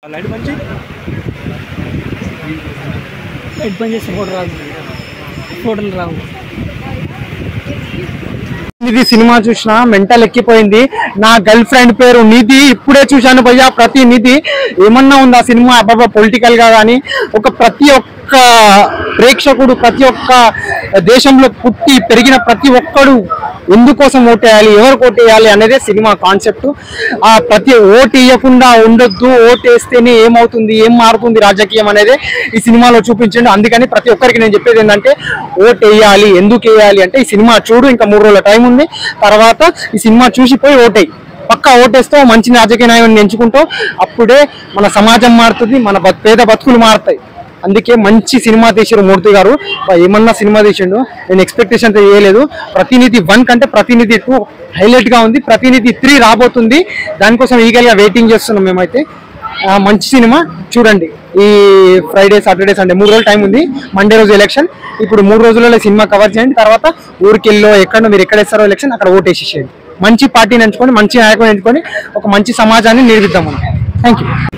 light మంచి light బంద్ చేస్తే photo రాదు ఫోటోలు రావు ఇది సినిమా చూసిన మెంటల్ ఎక్కిపోయింది నా గర్ల్ ఫ్రెండ్ పేరు నిధి ఇప్పుడే చూశాను భయ్యా ప్రతి నిధి ఏమన్నా ఉంది ఆ సినిమా అబ్బాబా పొలిటికల్ గా కానీ ఒక ప్రతి ఒక్క ప్రేక్షకుడు ప్రతి ఒక్క దేశంలో పుట్టి పెరిగిన ప్రతి ఒక్కడు ఎందుకోసం ఓటేయాలి ఎవరికి ఓటేయాలి అనేదే సినిమా కాన్సెప్ట్ ఆ ప్రతి ఓటు వేయకుండా ఉండొద్దు ఓటు వేస్తేనే ఏమవుతుంది ఏం మారుతుంది రాజకీయం అనేది ఈ సినిమాలో చూపించండి అందుకని ప్రతి ఒక్కరికి నేను చెప్పేది ఏంటంటే ఓటు వేయాలి ఎందుకు వేయాలి అంటే ఈ సినిమా చూడు ఇంకా మూడు రోజుల టైం ఉంది తర్వాత ఈ సినిమా చూసి పోయి ఓటేయి పక్కా ఓటేస్తే మంచి రాజకీయ నాయకుడిని ఎంచుకుంటావు అప్పుడే మన సమాజం మారుతుంది మన బత్- పేద బతుకులు మారుతాయి అందుకే మంచి సినిమా తీసారు మూర్తి గారు బా, ఏమన్నా సినిమా తీసిండు నేను ఎక్స్పెక్టేషన్ అయితే చేయలేదు ప్రతినిధి వన్ కంటే ప్రతినిధి టూ హైలైట్ గా ఉంది ప్రతినిధి త్రీ రాబోతుంది దానికోసం ఈగల్ గా వెయిటింగ్ చేస్తున్నాం మేమైతే ఆ, మంచి సినిమా చూడండి ఈ ఫ్రైడే సాటర్డే సండే మూడు రోజులు టైం ఉంది మండే రోజు ఎలక్షన్ ఇప్పుడు మూడు రోజులలో సినిమా కవర్ చేయండి తర్వాత ఊరికెళ్ళో ఎక్కడో మీరు ఎక్కడ ఇస్తారో ఎలక్షన్ అక్కడ ఓటేసేసేయండి మంచి పార్టీని ఎంచుకొని మంచి నాయకుని ఎంచుకొని ఒక మంచి సమాజాన్ని నిర్మిద్దాం మనం థ్యాంక్ యూ